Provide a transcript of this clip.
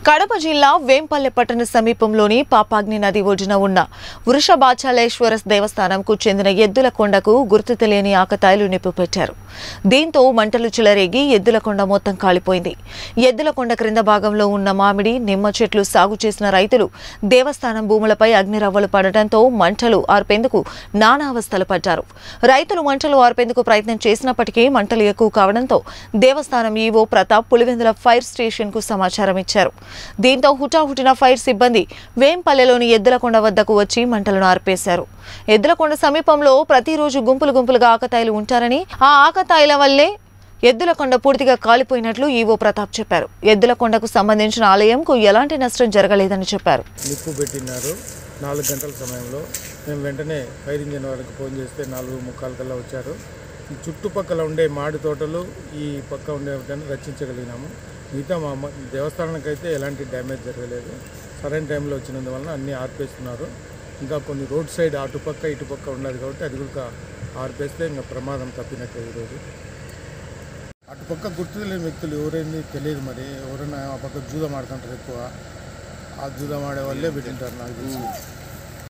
కడప జిల్లా వేంపల్లె పట్టణ సమీపంలోని పాపాగ్ని నది ఒడ్డున ఉన్న వృషభాచలేశ్వర దేవస్థానంకు చెందిన ఎద్దుల కొండకు గుర్తు తెలియని ఆకతాయిలు నిప్పు పెట్టారు దీంతో మంటలు చెలరేగి ఎద్దుల కొండ మొత్తం కాలిపోయింది ఎద్దుల కొండ క్రింద భాగంలో ఉన్న మామిడి నిమ్మ చెట్లు సాగు చేసిన రైతులు దేవస్థానం భూములపై అగ్నిరవ్వలు పడటంతో మంటలు ఆర్పేందుకు నానా అవస్థలు పడ్డారు రైతులు మంటలు ఆర్పేందుకు ప్రయత్నం చేసినప్పటికీ మంటలు ఎక్కువ కావడంతో దేవస్థానం EO Pratap Pulivendula fire station కు సమాచారం ఇచ్చారు దీంతో హుటాహుటిన ఫైర్ సిబ్బంది వేంపల్లెలోని ఎద్దులకొండ వద్దకు వచ్చి మంటలను ఆర్పేశారు ఎద్దులకొండ సమీపంలో ప్రతిరోజు గుంపులు గుంపులుగా ఆకతాయిలు ఉంటారని ఆ ఆకతాయిల వల్లే ఎద్దులకొండ పూర్తిగా కాలిపోయినట్లు ఈవో ప్రతాప్ చెప్పారు ఎద్దులకొండకు సంబంధించిన ఆలయంకు ఎలాంటి నష్టం జరగలేదని చెప్పారు నిప్పు పెట్టినారు నాలుగు గంటల సమయంలో మేము వెంటనే ఫైర్ ఇంజిన్ వారికి ఫోన్ చేస్తే నాలుగు ముక్కాల కల్లా వచ్చారు ఈ చుట్టుపక్కల ఉండే మాడి తోటలు ఈ పక్క ఉండే వాటిని రక్షించగలిగినాము మిగతా మా మ- దేవస్థానానికి అయితే ఎలాంటి డ్యామేజ్ జరగలేదు సరైన టైంలో వచ్చినందువలన అన్నీ ఆర్పేస్తున్నారు ఇంకా కొన్ని రోడ్ సైడ్ అటుపక్క ఇటుపక్క ఉండదు కాబట్టి అది కూడా ఆర్పేస్తే ఇంకా ప్రమాదం తప్పినట్టే ఈరోజు అటుపక్క గుర్తు తెలియని వ్యక్తులు ఎవరైంది తెలియదు మరి ఎవరైనా ఆ పక్క జూదం ఆడుతుంటారు ఎక్కువ ఆ జూదం ఆడే వాళ్ళే పెట్టింటారు నాకు తెలిసి